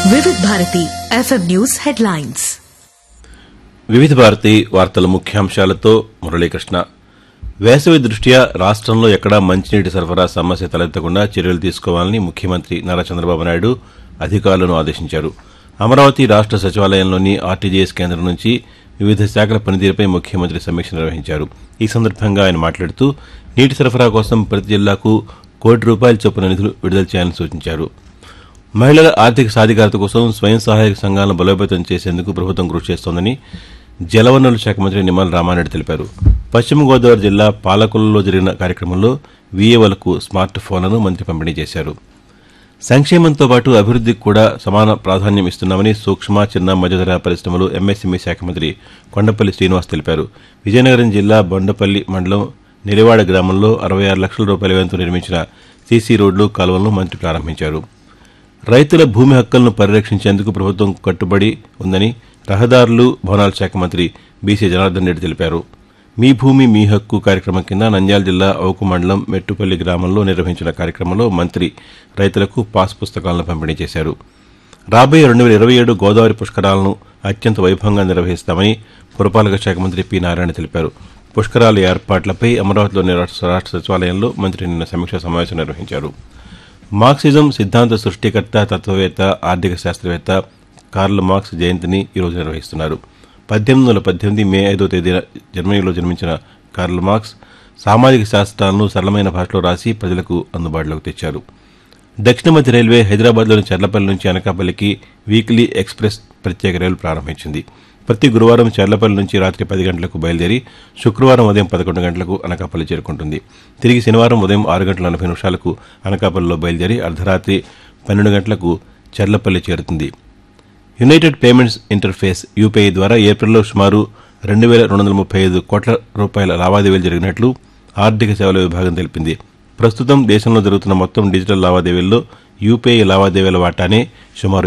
వివిధ Bharati FM news headlines వివిధ భారతి వార్తల ముఖ్యాంశాలతో మురళీకృష్ణ వేసవి దృష్ట్యా రాష్ట్రంలో ఎక్కడా మంచినీటి సరఫరా సమస్య తలెత్తకుండా చర్యలు తీసుకోవాలని ముఖ్యమంత్రి నారా చంద్రబాబు నాయుడు అధికారులను ఆదేశించారు అమరావతి రాష్ట్ర సచివాలయంలోని ఆర్టీజీఎస్ కేంద్రం నుంచి వివిధ శాఖల పనితీరుపై ముఖ్యమంత్రి సమీక్ష నిర్వహించారు ఈ సందర్భంగా ఆయన మాట్లాడుతూ నీటి సరఫరా కోసం ప్రతి జిల్లాకు కోటి రూపాయల చొప్పున నిధులు విడుదల చేయాలని సూచించారు మహిళల ఆర్థిక సాధికారత కోసం స్వయం సహాయక సంఘాలను బలోపేతం చేసేందుకు ప్రభుత్వం కృషి చేస్తోందని జలవనరుల శాఖ మంత్రి నిమ్మల రామారెడ్డి తెలిపారు పశ్చిమ గోదావరి జిల్లా పాలకులలో జరిగిన కార్యక్రమంలో వీఏవలకు స్మార్ట్ ఫోన్లను మంత్రి పంపిణీ చేశారు సంక్షేమంతో పాటు అభివృద్దికి కూడా సమాన ప్రాధాన్యం ఇస్తున్నామని సూక్ష్మ చిన్న మధ్యధర పరిశ్రమలు ఎంఎస్ఎంఈ శాఖ మంత్రి కొండపల్లి శ్రీనివాస్ తెలిపారు విజయనగరం జిల్లా బొండపల్లి మండలం నిలివాడ గ్రామంలో అరవై ఆరు లక్షల రూపాయల వ్యయంతో నిర్మించిన సీసీ రోడ్లు కాలువలను మంత్రి ప్రారంభించారు రైతుల భూమి హక్కులను పరిరక్షించేందుకు ప్రభుత్వం కట్టుబడి ఉందని రహదారులు భవనాల శాఖ మంత్రి బీసీ జనార్దన్ రెడ్డి తెలిపారు మీ భూమి మీ హక్కు కార్యక్రమం కింద నంద్యాల జిల్లా అవుకు మండలం మెట్టుపల్లి గ్రామంలో నిర్వహించిన కార్యక్రమంలో మంత్రి రైతులకు పాస్ పుస్తకాలను పంపిణీ చేశారు రాబోయే రెండు వేల ఇరవై ఏడు గోదావరి పుష్కరాలను అత్యంత వైభవంగా నిర్వహిస్తామని పురపాలక శాఖ మంత్రి పి నారాయణ తెలిపారు పుష్కరాల ఏర్పాట్లపై అమరావతిలోని రాష్ట్ర రాష్ట్ర సచివాలయంలో మంత్రి నిన్న సమీక్షా సమావేశం నిర్వహించారు మార్క్సిజం సిద్ధాంత సృష్టికర్త తత్వవేత్త ఆర్థిక శాస్త్రవేత్త కార్ల్ మార్క్స్ జయంతిని ఈరోజు నిర్వహిస్తున్నారు పద్దెనిమిది వందల పద్దెనిమిది మే ఐదో తేదీన జర్మనీలో జన్మించిన కార్ల్ మార్క్స్ సామాజిక శాస్త్రాలను సరళమైన భాషలో రాసి ప్రజలకు అందుబాటులోకి తెచ్చారు దక్షిణ మధ్య రైల్వే హైదరాబాద్లోని చర్లపల్లి నుంచి అనకాపల్లికి వీక్లీ ఎక్స్ప్రెస్ ప్రత్యేక రైలు ప్రారంభించింది ప్రతి గురువారం చర్లపల్లి నుంచి రాత్రి పది గంటలకు బయలుదేరి శుక్రవారం ఉదయం పదకొండు గంటలకు అనకాపల్లి చేరుకుంటుంది తిరిగి శనివారం ఉదయం ఆరు గంటల నలభై నిమిషాలకు అనకాపల్లిలో బయలుదేరి అర్ధరాత్రి పన్నెండు గంటలకు చర్లపల్లి చేరుతుంది యునైటెడ్ పేమెంట్స్ ఇంటర్ఫేస్ యూపీఐ ద్వారా ఏప్రిల్లో సుమారు రెండు వేల రెండు వందల ముప్పై ఐదు కోట్ల రూపాయల లావాదేవీలు జరిగినట్లు ఆర్థిక సేవల విభాగం తెలిపింది ప్రస్తుతం దేశంలో జరుగుతున్న మొత్తం డిజిటల్ లావాదేవీల్లో యూపీఐ లావాదేవీల వాటానే సుమారు